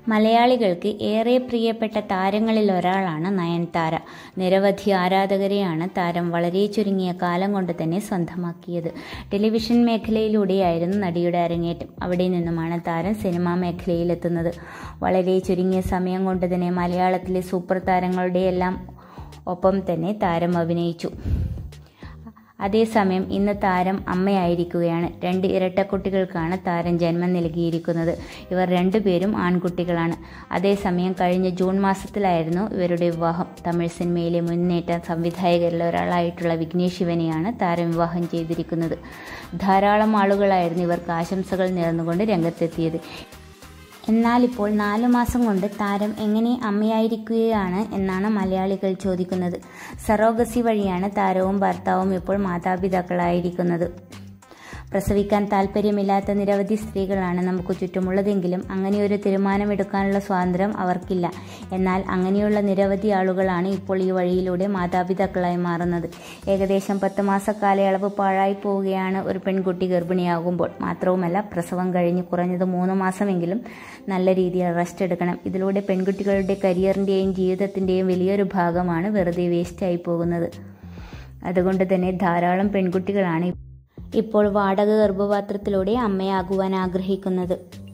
മലയാളികൾക്ക് ഏറെ പ്രിയപ്പെട്ട താരങ്ങളിൽ ഒരാളാണ് നയൻതാര നിരവധി ആരാധകരെയാണ് താരം വളരെ ചുരുങ്ങിയ കാലം കൊണ്ട് തന്നെ സ്വന്തമാക്കിയത് ടെലിവിഷൻ മേഖലയിലൂടെയായിരുന്നു നടിയുടെ അരങ്ങേറ്റം അവിടെ നിന്നുമാണ് താരം സിനിമാ മേഖലയിലെത്തുന്നത് വളരെ ചുരുങ്ങിയ സമയം കൊണ്ട് തന്നെ മലയാളത്തിലെ സൂപ്പർ താരങ്ങളുടെയെല്ലാം ഒപ്പം തന്നെ താരം അഭിനയിച്ചു അതേസമയം ഇന്ന് താരം അമ്മയായിരിക്കുകയാണ് രണ്ട് ഇരട്ടക്കുട്ടികൾക്കാണ് താരം ജന്മം നൽകിയിരിക്കുന്നത് ഇവർ രണ്ടുപേരും ആൺകുട്ടികളാണ് അതേസമയം കഴിഞ്ഞ ജൂൺ മാസത്തിലായിരുന്നു ഇവരുടെ വിവാഹം തമിഴ് സിനിമയിലെ മുന്നേറ്റ സംവിധായകരിൽ ഒരാളായിട്ടുള്ള വിഘ്നേഷ് ശിവനെയാണ് താരം വിവാഹം ചെയ്തിരിക്കുന്നത് ധാരാളം ആളുകളായിരുന്നു ഇവർക്ക് ആശംസകൾ നേർന്നുകൊണ്ട് രംഗത്തെത്തിയത് എന്നാൽ ഇപ്പോൾ നാലു മാസം കൊണ്ട് താരം എങ്ങനെ അമ്മയായിരിക്കുകയാണ് എന്നാണ് മലയാളികൾ ചോദിക്കുന്നത് സറോഗസി വഴിയാണ് താരവും ഭർത്താവും ഇപ്പോൾ മാതാപിതാക്കളായിരിക്കുന്നത് പ്രസവിക്കാൻ താല്പര്യമില്ലാത്ത നിരവധി സ്ത്രീകളാണ് നമുക്ക് ചുറ്റുമുള്ളതെങ്കിലും അങ്ങനെയൊരു തീരുമാനമെടുക്കാനുള്ള സ്വാതന്ത്ര്യം അവർക്കില്ല എന്നാൽ അങ്ങനെയുള്ള നിരവധി ആളുകളാണ് ഇപ്പോൾ ഈ വഴിയിലൂടെ മാതാപിതാക്കളായി മാറുന്നത് ഏകദേശം പത്ത് മാസ കാലയളവ് പാഴായി പോവുകയാണ് ഒരു പെൺകുട്ടി ഗർഭിണിയാകുമ്പോൾ മാത്രവുമല്ല പ്രസവം കഴിഞ്ഞ് കുറഞ്ഞത് മൂന്ന് മാസമെങ്കിലും നല്ല രീതിയിൽ റെസ്റ്റ് എടുക്കണം ഇതിലൂടെ പെൺകുട്ടികളുടെ കരിയറിൻ്റെയും ജീവിതത്തിൻ്റെയും വലിയൊരു ഭാഗമാണ് വെറുതെ വേസ്റ്റായി പോകുന്നത് അതുകൊണ്ട് തന്നെ ധാരാളം പെൺകുട്ടികളാണ് ഇപ്പോൾ വാടക ഗർഭപാത്രത്തിലൂടെ അമ്മയാകുവാൻ ആഗ്രഹിക്കുന്നത്